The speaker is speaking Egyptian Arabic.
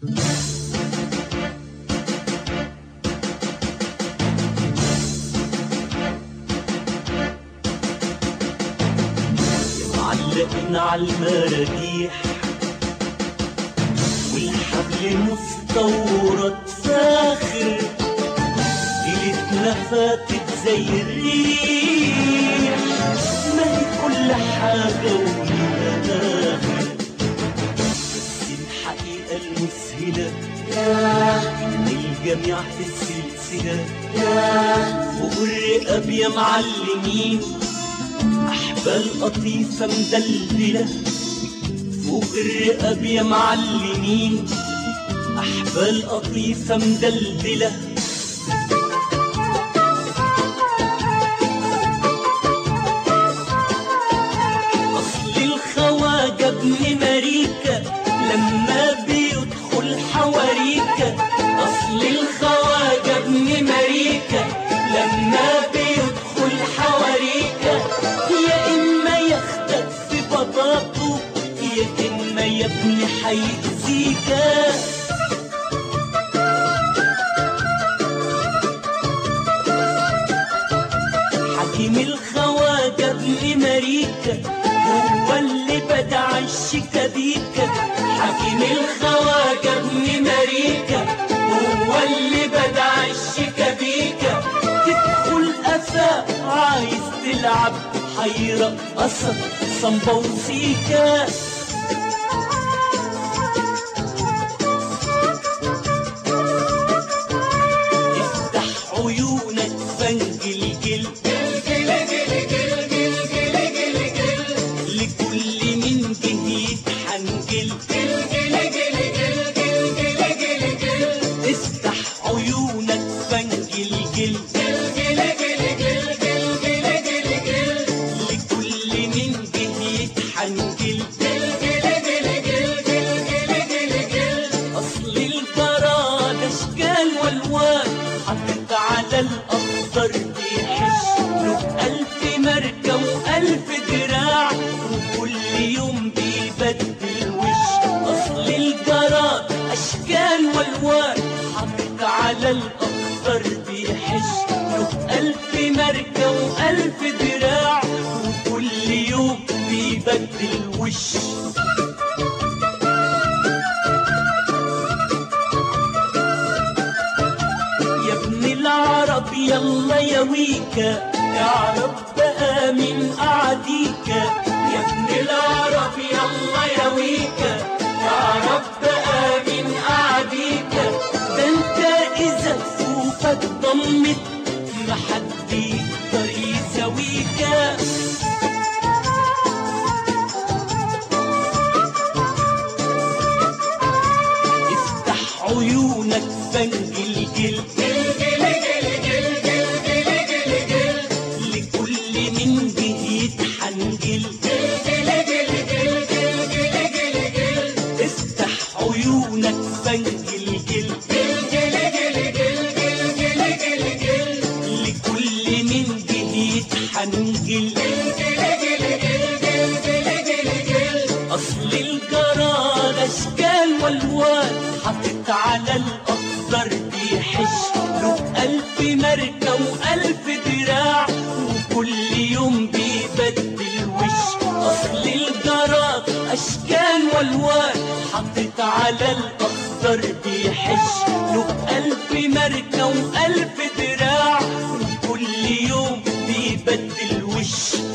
معلقين عالمراجيح والحبل مستورد فاخر ليلتنا فاتت زي الريح ما هي كل حاجة وليها آخر بس الحقيقة المذهلة إن الجميع في السلسلة فوق الرقاب يا معلمين أحبال قطيفة مدلدلة فوق الرقاب يا معلمين أحبال قطيفة مدلدلة أصل الخواجة ابن مريكة لما بيدخل حواريكة أصل الخواجة ابن مريكة لما بيدخل حواريكة يا إما ياخدك في بطاطه يا إما يا ابني هيأذيك حكيم الخواجة ابن مريكة هو اللي بدع الشكابيكة حكيم الخواجة ابن مريكة هو اللي بدع الشكابيكة تدخل أفا عايز تلعب هيرقصك صنبا وسيكا افتح عيونك فنجل جل لكل من جه يتحنجل افتح عيونك فنجل جل لكل من جه يتحنجل اصل الجراد اشكال والوان حطت على الاخضر بيحش له الف ماركه والف دراع وكل يوم بيبدل وش اصل الجراد اشكال والوان حطت على الاخضر بيحش له الف ماركه والف دراع وكل يوم بيبدل وش يا ابن العرب يلا يا ويكا اعرف بقى من قعديكا يا ابن العرب يلا يا ويكا اعرف بقى من قعديكا ده انت اذا سوفك ضمت ما حد يقدر يساويكا افتح عيونك فنجل جل لكل من جه يتحنجل افتح عيونك فنجل جل لكل من جه يتحنجل اصل الجراد اشكال والوان حطت على الاخضر بيحش له الف ماركه والف دراع وكل يوم بيبدل وش اصل الجراد اشكال والوان حطت على الاخضر بيحش له الف ماركه والف دراع وكل يوم بيبدل وش